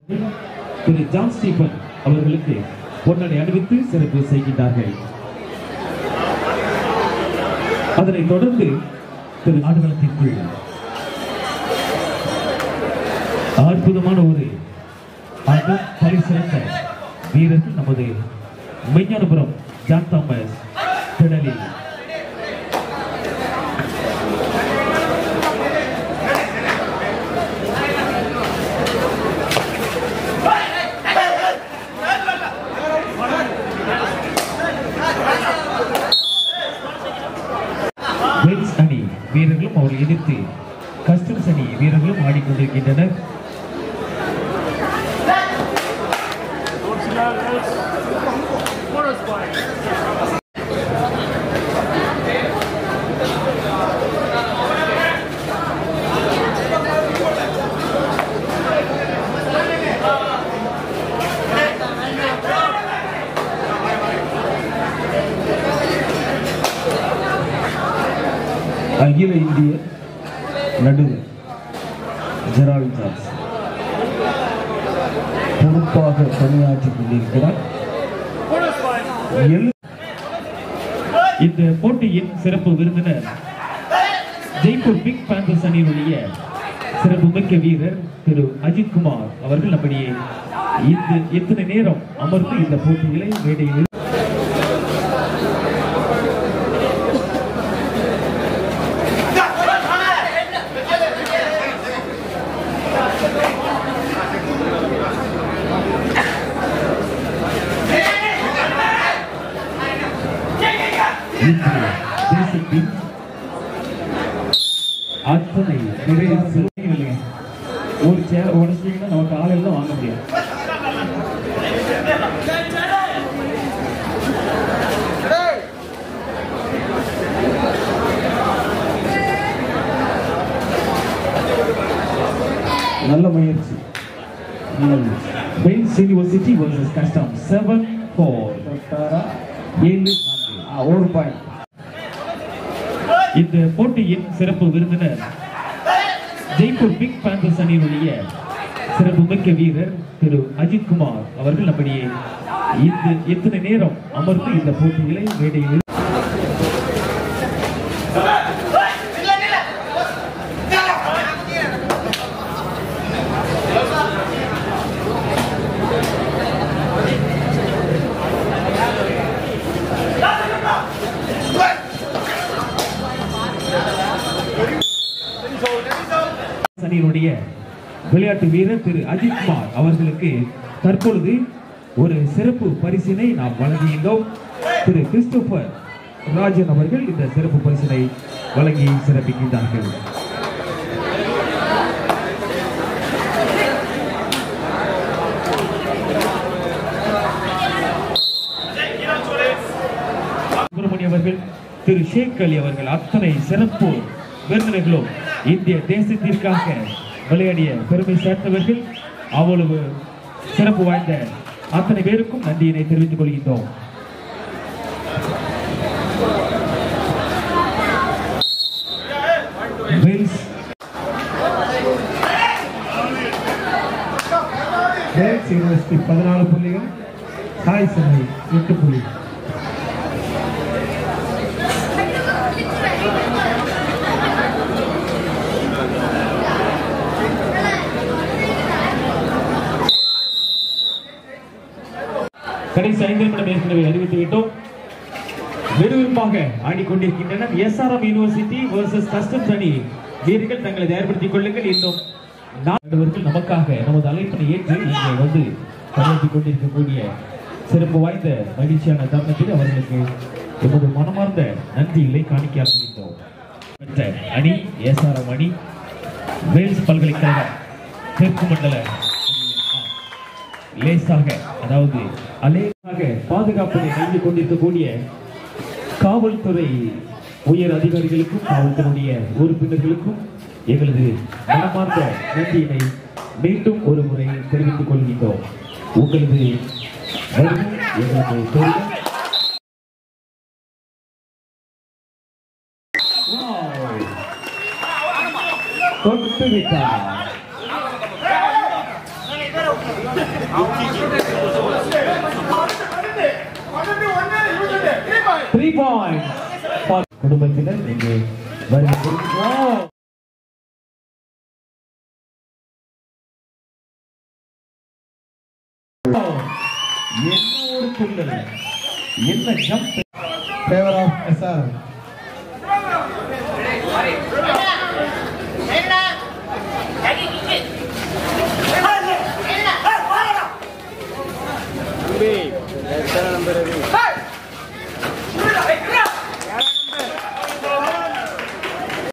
திரு John Stephen அவர்களுக்கு பொன்னனை அணிவித்து சிறப்பு செய்கின்றார்கள் அதனைத் தொடர்ந்து திரு ஆடுகளத்திற்குள் அற்புதமான ஒரு ஆக தலை சிறந்த வீரர்கள் நமது மெய்ஞானபுரம் ஜான் தாமஸ் திடலில் வெல்ஸ் அணி வீரர்களும் அவரை எதிர்த்து கஸ்டம்ஸ் அணி வீரர்களும் ஆடிக்கொண்டிருக்கின்றனர் அகில இந்திய நடுவர் ஜெரால் ஜார்ஜ் பொறுப்பாக பணியாற்றிக் கொண்டிருக்கிறார் எழு இந்த போட்டியின் சிறப்பு விருந்தினர் ஜெய்ப்பூர் பிக் பேந்தர்ஸ் அணியினுடைய சிறப்பு மிக்க வீரர் திரு அஜித் குமார் அவர்கள் நம்முடைய இந்த இத்தனை நேரம் அமர்ந்து இந்த போட்டிகளை மேடையில் இன்று தேசத்தின் அத்தனை நிறைய சிலைகள் ஒரு சேர் உடச்சிங்கன்னா நமக்கு ஆளுகள் தான் வாங்க முடியும் நல்ல முயற்சி நல்ல முயற்சி வெயின்ஸ் university versus custom seven four தொட்டாரா? ஏழு நான்கு ஆ, ஒரு பாயிண்ட் இந்த போட்டியின் சிறப்பு விருந்தினர் ஜெய்ப்பூர் பிக் பேந்தர்ஸ் அணியினுடைய சிறப்பு மிக்க வீரர் திரு அஜித் குமார் அவர்கள் நம்முடைய இந்த இத்தனை நேரம் அமர்ந்து இந்த போட்டிகளை மேடையில் அணியினுடைய விளையாட்டு வீரர் திரு அஜித் குமார் அவர்களுக்கு தற்பொழுது ஒரு சிறப்பு பரிசினை நாம் வழங்கியுள்ளோம் திரு கிறிஸ்டோபர் ராஜன் அவர்கள் இந்த சிறப்பு பரிசினை வழங்கி சிறப்பிக்கின்றார்கள் சுப்பிரமணிய அவர்கள் திரு ஷேக் அலி அவர்கள் அத்தனை சிறப்பு விருந்தினர்களும் இந்திய தேசத்திற்காக விளையாடிய பெருமை சேர்ந்தவர்கள் அவ்வளவு சிறப்பு வாய்ந்த அத்தனை பேருக்கும் நன்றியினை தெரிவித்துக் கொள்கின்றோம் வெல்ஸ் வேல்ஸ் யூனிவர்சிட்டி பதினாலு புள்ளிகள் சாய் சென்னை எட்டு புள்ளி கடைசி ஐந்து நிமிடம் ஏற்கனவே அறிவித்து விட்டோம் விறுவிறுப்பாக ஆடிக்கொண்டிருக்கின்றனர் எஸ்ஆர்எம் யூனிவர்சிட்டி வர்சஸ் கஸ்டம்ஸ் அணி வீரர்கள் தங்களை தயார்படுத்திக் கொள்ளுங்கள் இன்னும் நாடுவர்கள் நமக்காக நமது அழைப்பினை ஏற்று இங்கே வந்து பணியாற்றிக் கொண்டிருக்கக்கூடிய சிறப்பு வாய்ந்த மகிழ்ச்சியான தருணத்தில் அவர்களுக்கு எமது மனமார்ந்த நன்றிகளை காணிக்கையாற்றுகின்றோம் மற்ற அணி எஸ்ஆர்எம் அணி வேல்ஸ் பல்கலைக்கழகம் தெற்கு மண்டல லேசாக அதாவது அலேசாக பாதுகாப்பதை செய்து கொண்டிருக்கக்கூடிய காவல்துறை உயர் அதிகாரிகளுக்கும் காவல்துறையுடைய உறுப்பினர்களுக்கும் எங்களது மனமார்ந்த நன்றியினை மீண்டும் ஒரு முறை தெரிவித்துக் கொள்கின்றோம் உங்களது வருகை எங்களது பெருமை Wow! தொட்டு விட்டார் த்ரீ பாயிண்ட் குடும்பத்தினர் இங்கே வருகை புரிகிறோம். என்ன ஒரு துள்ளல் என்ன jump favour of SR Lagi gigit.